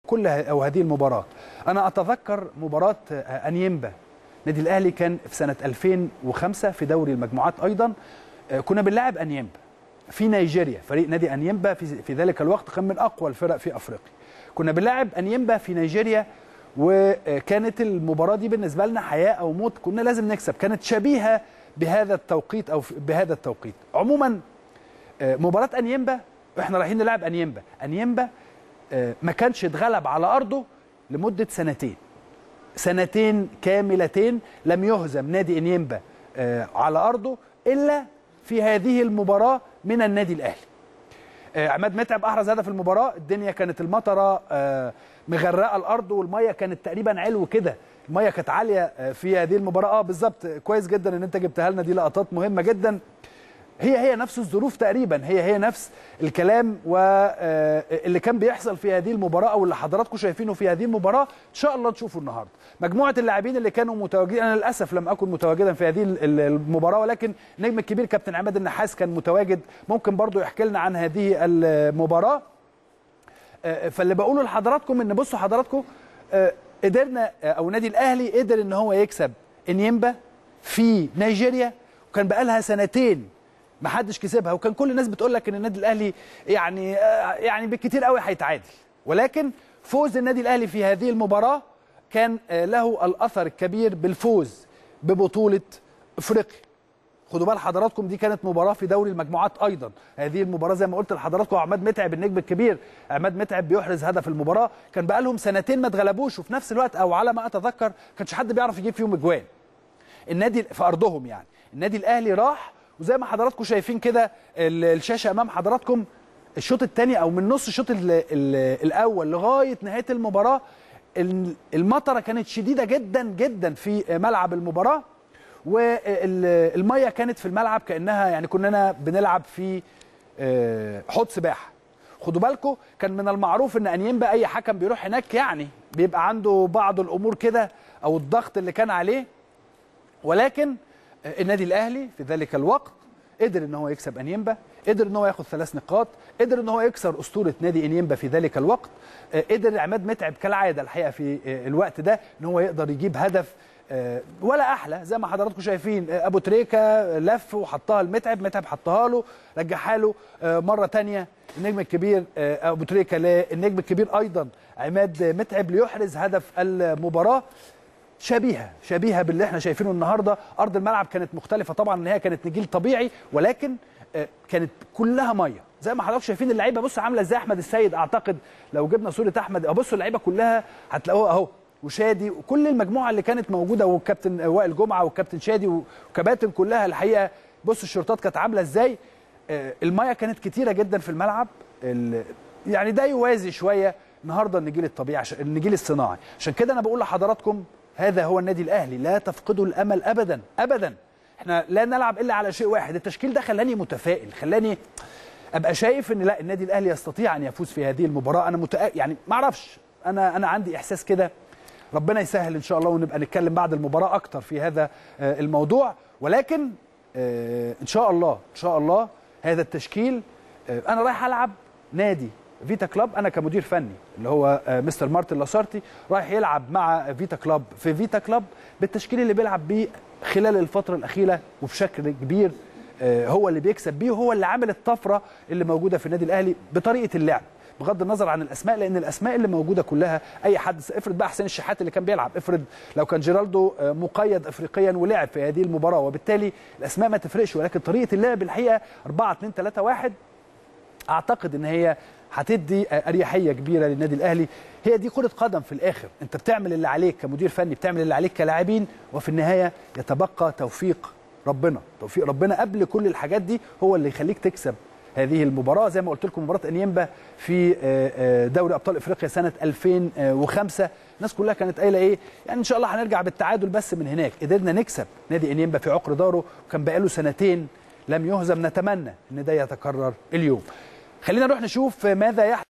كل ه- او هذه المباراه انا اتذكر مباراه آه، انيمبا نادي الاهلي كان في سنه 2005 في دوري المجموعات ايضا آه، كنا بنلاعب انيمبا في نيجيريا فريق نادي انيمبا في, في ذلك الوقت كان من اقوى الفرق في افريقيا كنا بنلاعب انيمبا في نيجيريا وكانت المباراه دي بالنسبه لنا حياه او موت كنا لازم نكسب كانت شبيهه بهذا التوقيت او في- بهذا التوقيت عموما آه، مباراه انيمبا احنا رايحين نلعب انيمبا انيمبا آه، ما كانش اتغلب على ارضه لمده سنتين سنتين كاملتين لم يهزم نادي انيمبا آه، على ارضه الا في هذه المباراه من النادي الاهلي آه، عماد متعب احرز هدف المباراه الدنيا كانت المطره آه، مغرقه الارض والميه كانت تقريبا علو كده الميه كانت عاليه آه، في هذه المباراه اه بالظبط كويس جدا ان انت جبتها لنا دي لقطات مهمه جدا هي هي نفس الظروف تقريبا هي هي نفس الكلام واللي كان بيحصل في هذه المباراه او اللي حضراتكم شايفينه في هذه المباراه ان شاء الله نشوفه النهارده مجموعه اللاعبين اللي كانوا متواجدين انا للاسف لم اكن متواجدا في هذه ال- المباراه ولكن النجم الكبير كابتن عماد النحاس كان متواجد ممكن برضو يحكي لنا عن هذه المباراه آه، فاللي بقوله لحضراتكم ان بصوا حضراتكم آه، قدرنا آه، او النادي الاهلي قدر ان هو يكسب انيمبا في نيجيريا وكان بقالها سنتين ما حدش كسبها وكان كل الناس بتقول لك ان النادي الاهلي يعني آه، يعني بالكتير قوي هيتعادل ولكن فوز النادي الاهلي في هذه المباراه كان آه، له الاثر الكبير بالفوز ببطوله افريقيا خدوا بال حضراتكم دي كانت مباراه في دوري المجموعات ايضا هذه المباراه زي ما قلت لحضراتكم عماد متعب النجم الكبير عماد متعب بيحرز هدف المباراه كان بقى لهم سنتين ما اتغلبوش وفي نفس الوقت او على ما اتذكر كانش حد بيعرف يجيب فيهم اجوان النادي في ارضهم يعني النادي الاهلي راح وزي ما حضراتكم شايفين كده ال- الشاشه امام حضراتكم الشوط الثاني او من نص الشوط ال- ال- الاول لغايه نهايه المباراه ال- المطره كانت شديده جدا جدا في ملعب المباراه والميه كانت في الملعب كانها يعني كنا بنلعب في آه، حوض سباحه خدوا بالكم كان من المعروف ان انيمبا اي حكم بيروح هناك يعني بيبقى عنده بعض الامور كده او الضغط اللي كان عليه ولكن آه، النادي الاهلي في ذلك الوقت قدر ان هو يكسب انيمبا قدر ان هو ياخد ثلاث نقاط قدر ان هو يكسر اسطوره نادي انيمبا في ذلك الوقت آه، قدر عماد متعب كالعاده الحقيقه في آه، الوقت ده ان هو يقدر يجيب هدف آه، ولا احلى زي ما حضراتكم شايفين آه، ابو تريكه لف وحطها لمتعب متعب حطها له رجعها له آه، مره تانية النجم الكبير آه، ابو تريكه للنجم الكبير ايضا عماد متعب ليحرز هدف المباراه شبيهه شبيهه باللي احنا شايفينه النهارده ارض الملعب كانت مختلفه طبعا ان هي كانت نجيل طبيعي ولكن آه، كانت كلها ميه زي ما حضراتكم شايفين اللعيبه بص عامله ازاي احمد السيد اعتقد لو جبنا صوره احمد أه بصوا اللعيبه كلها هتلاقوها اهو وشادي وكل المجموعه اللي كانت موجوده والكابتن وائل جمعه والكابتن شادي وكباتن كلها الحقيقه بصوا الشرطات كانت عامله ازاي آه، الميه كانت كتيره جدا في الملعب ال- يعني ده يوازي شويه النهارده النجيل الطبيعي عشان النجيل الصناعي عشان كده انا بقول لحضراتكم هذا هو النادي الاهلي لا تفقدوا الامل ابدا ابدا احنا لا نلعب الا على شيء واحد التشكيل ده خلاني متفائل خلاني ابقى شايف ان لا النادي الاهلي يستطيع ان يفوز في هذه المباراه انا متأ... يعني ما اعرفش انا انا عندي احساس كده ربنا يسهل ان شاء الله ونبقى نتكلم بعد المباراه اكتر في هذا آه، الموضوع ولكن آه، ان شاء الله ان شاء الله هذا التشكيل آه، انا رايح العب نادي فيتا كلاب انا كمدير فني اللي هو آه، مستر مارتن لاسارتي رايح يلعب مع فيتا كلاب في فيتا كلاب بالتشكيل اللي بيلعب بيه خلال الفتره الاخيره وبشكل كبير آه، هو اللي بيكسب بيه وهو اللي عامل الطفره اللي موجوده في النادي الاهلي بطريقه اللعب بغض النظر عن الاسماء لان الاسماء اللي موجوده كلها اي حد افرض بقى حسين الشحات اللي كان بيلعب افرض لو كان جيرالدو آه، مقيد افريقيا ولعب في هذه المباراه وبالتالي الاسماء ما تفرقش ولكن طريقه اللعب الحقيقه 4 2 3 1 اعتقد ان هي هتدي اريحيه كبيره للنادي الاهلي هي دي كره قدم في الاخر انت بتعمل اللي عليك كمدير فني بتعمل اللي عليك كلاعبين وفي النهايه يتبقى توفيق ربنا توفيق ربنا قبل كل الحاجات دي هو اللي يخليك تكسب هذه المباراه زي ما قلت لكم مباراه انيمبا في آه، آه، دوري ابطال افريقيا سنه 2005 الناس كلها كانت قايله ايه يعني ان شاء الله هنرجع بالتعادل بس من هناك قدرنا نكسب نادي انيمبا في عقر داره وكان بقاله سنتين لم يهزم نتمنى ان ده يتكرر اليوم خلينا نروح نشوف ماذا يحدث